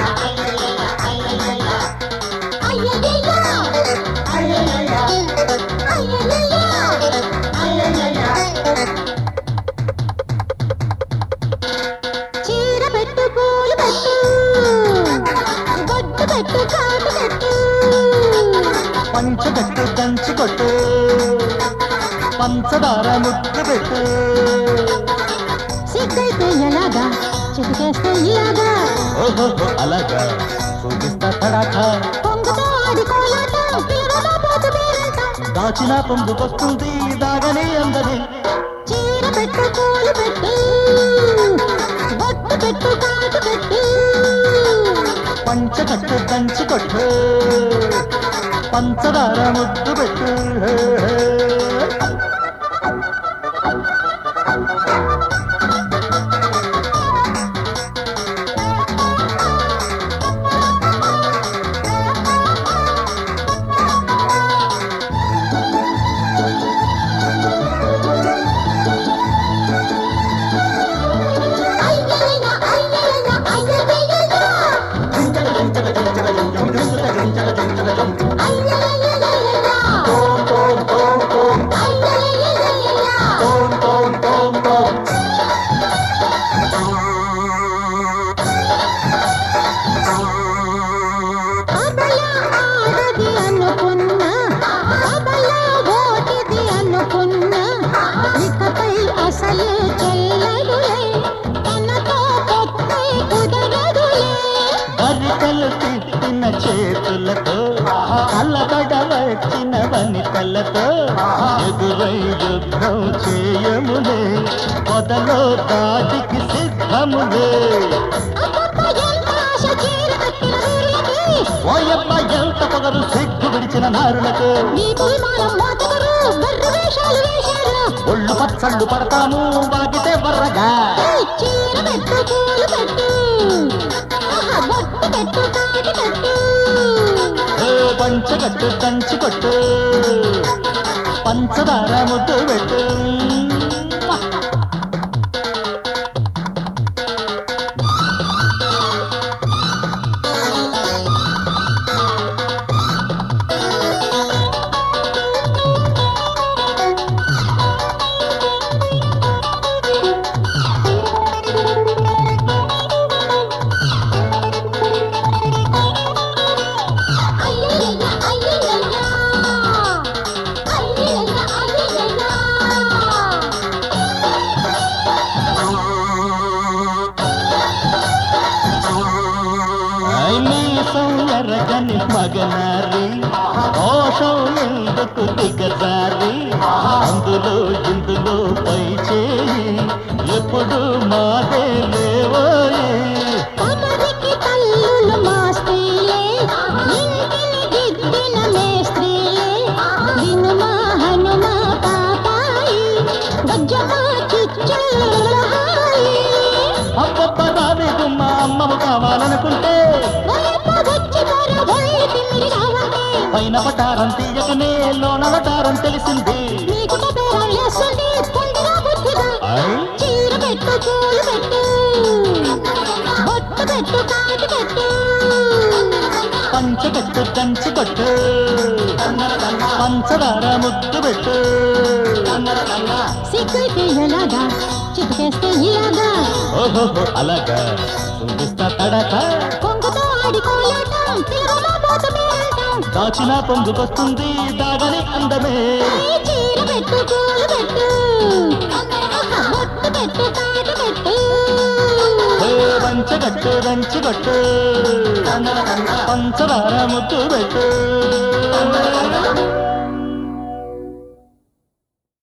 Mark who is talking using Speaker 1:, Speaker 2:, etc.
Speaker 1: చీర పెట్టు పూలు పెట్టు బొట్టు పెట్టు కాటు పెట్టు
Speaker 2: పంచగట్టు దంచి కొట్టు పంచదార ముద్దు పెట్టు
Speaker 1: సిగ్గైతే ఎలాగా చిటికేస్తే ఇలాగా
Speaker 2: ఓహో అలాగా చూపిస్తా తడాఖా
Speaker 1: పొంగుతో ఆడి కోలాటం పిల్లలలో పోతు పేరంటం
Speaker 2: దాచిన పొందుకొస్తుంది దాగని అందని
Speaker 1: చీర పెట్టు పూలు పెట్టు బొట్టు పెట్టు కాటు పెట్టు
Speaker 2: పంచగట్టు దంచి కొట్టు పంచదార ముద్దు పెట్టు
Speaker 1: అయ్యయ్య అయ్యయ్య అయ్యయ్య అబలా ఆడది అనుకున్నా అబలా ఓటిది అనుకున్నా ఇకపై అసలు చెల్లదులే తనతో కొత్తే కుదరదులే
Speaker 2: అరికలు తిట్టిన చేతులతో అల్లబడ వచ్చిన వనితలతో ఎదురై యుద్ధం చేయములే పొదలో దాడికి సిద్ధములే
Speaker 1: అబ్బబ్బ ఎంత ఆశ చీర కట్టిన వీరులకి
Speaker 2: ఓయమ్మ ఎంత పొగరు సిగ్గు విడిచిన నారులకు
Speaker 1: నీ పుల్మానం మోతగరు బర్రు వేషాలు వేశారు
Speaker 2: ఒళ్ళు పచ్చళ్ళు పడతాము వాగితే వర్రగా
Speaker 1: ఏయ్, చీర పెట్టు పూలు పెట్టు ఆహా, బొట్టు పెట్టు కాటి పెట్టు
Speaker 2: ఏ పంచగట్టు దంచి కొట్టు పంచదార ముద్దు పెట్టు
Speaker 1: అయ్యయ్య అయ్యయ్య అయ్యయ్య అయ్యయ్య
Speaker 2: నీసం ఎరగని మగనారి దోషం ఎందుకు దిగజారి అందులో ఇందులో పై చేయి ఎప్పుడు మాదే లేవోయి
Speaker 1: కొమరికి తల్లులు మా స్త్రీలే ఇంటిని దిద్దిన మేస్త్రీలే వినుమా హనుమా పాపాయి గజ్జమా చుచ్చులహాయి
Speaker 2: అబ్బబ్బ రావి గుమ్మ అమ్మవు కావాలనుకుంటే
Speaker 1: ఓయప్ప వచ్చి మరో ఓయ్ తిమ్మిరి రావండి
Speaker 2: పైన పటారం తీయకనే లోన వటారం తెలిసింది
Speaker 1: నీకు పేరం వేస్తుంది పొందిగా బుద్ధిగా
Speaker 2: ఐ?
Speaker 1: చీర పెట్టు పూలు పెట్టు బొట్టు పెట్టు కాటు పెట్టు
Speaker 2: పంచగట్టు దంచి కొట్టు పంచదార ముద్దు పెట్టు
Speaker 1: సిగ్గైతే ఎలాగా చిటికేస్తే ఇలాగా
Speaker 2: ఓహో అలాగా చూపిస్తా తడక
Speaker 1: కొంగుతో ఆడి కోలాటం పిల్లల పోత పేరంటం
Speaker 2: దాచిన పొంగుకొస్తుంది దాగని అందమే
Speaker 1: ఈ చీర పెట్టు పూలు పెట్టు బొట్టు పెట్టు కాటు పెట్టు
Speaker 2: ఏ పంచగట్టు దంచి కొట్టు పంచదార ముద్దు పెట్టు